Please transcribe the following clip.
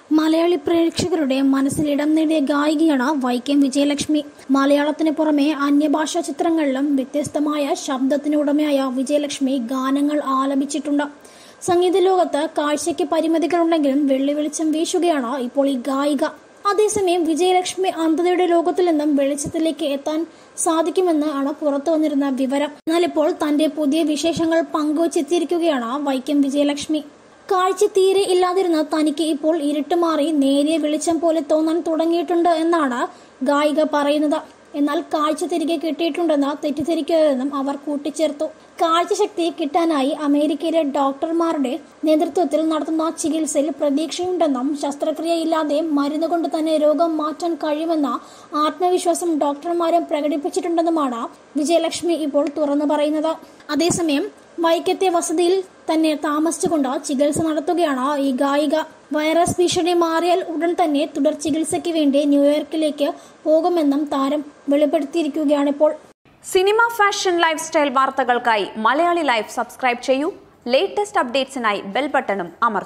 മലയാളി പ്രേക്ഷകരുടെ മനസ്സിലിടം നേടിയ ഗായികയാണ് വൈക്കം വിജയലക്ഷ്മി മലയാളത്തിന് പുറമെ അന്യഭാഷാ ചിത്രങ്ങളിലും വ്യത്യസ്തമായ ശബ്ദത്തിനുടമയായ വിജയലക്ഷ്മി ഗാനങ്ങൾ ആലപിച്ചിട്ടുണ്ട് സംഗീത ലോകത്ത് കാഴ്ചയ്ക്ക് പരിമിതികളുണ്ടെങ്കിലും വെള്ളി വെളിച്ചം വീശുകയാണ് ഇപ്പോൾ ഈ ഗായിക അതേസമയം വിജയലക്ഷ്മി അന്ധതയുടെ ലോകത്തിൽ നിന്നും വെളിച്ചത്തിലേക്ക് എത്താൻ സാധിക്കുമെന്ന് ആണ് പുറത്തു വന്നിരുന്ന വിവരം എന്നാൽ ഇപ്പോൾ തന്റെ പുതിയ വിശേഷങ്ങൾ പങ്കുവച്ചെത്തിയിരിക്കുകയാണ് വൈക്കം വിജയലക്ഷ്മി കാഴ്ച തീരെ ഇല്ലാതിരുന്ന തനിക്ക് ഇപ്പോൾ ഇരുട്ട് മാറി നേരിയ വെളിച്ചം പോലെ തോന്നാൻ തുടങ്ങിയിട്ടുണ്ട് എന്നാണ് ഗായിക പറയുന്നത് എന്നാൽ കാഴ്ച തിരികെ കിട്ടിയിട്ടുണ്ടെന്ന് തെറ്റിദ്ധരിക്കരുതെന്നും അവർ കൂട്ടിച്ചേർത്തു കാഴ്ചശക്തി കിട്ടാനായി അമേരിക്കയിലെ ഡോക്ടർമാരുടെ നേതൃത്വത്തിൽ നടത്തുന്ന ചികിത്സയിൽ പ്രതീക്ഷയുണ്ടെന്നും ശസ്ത്രക്രിയയില്ലാതെ മരുന്ന് കൊണ്ട് തന്നെ രോഗം മാറ്റാൻ കഴിയുമെന്ന ആത്മവിശ്വാസം ഡോക്ടർമാരും പ്രകടിപ്പിച്ചിട്ടുണ്ടെന്നുമാണ് വിജയലക്ഷ്മി ഇപ്പോൾ തുറന്നു പറയുന്നത് അതേസമയം വൈക്കത്തെ വസതിയിൽ തന്നെ താമസിച്ചുകൊണ്ട് ചികിത്സ നടത്തുകയാണ് ഈ ഗായിക വൈറസ് ഭീഷണി മാറിയാൽ ഉടൻ തന്നെ തുടർ ചികിത്സയ്ക്ക് വേണ്ടി ന്യൂയോർക്കിലേക്ക് പോകുമെന്നും താരം വെളിപ്പെടുത്തിയിരിക്കുകയാണിപ്പോൾ സിനിമ ഫാഷൻ ലൈഫ് സ്റ്റൈൽ വാർത്തകൾക്കായി മലയാളി ലൈഫ് സബ്സ്ക്രൈബ് ചെയ്യൂ ലേറ്റസ്റ്റ് അപ്ഡേറ്റ്സിനായി ബെൽ ബട്ടണും അമർത്തുക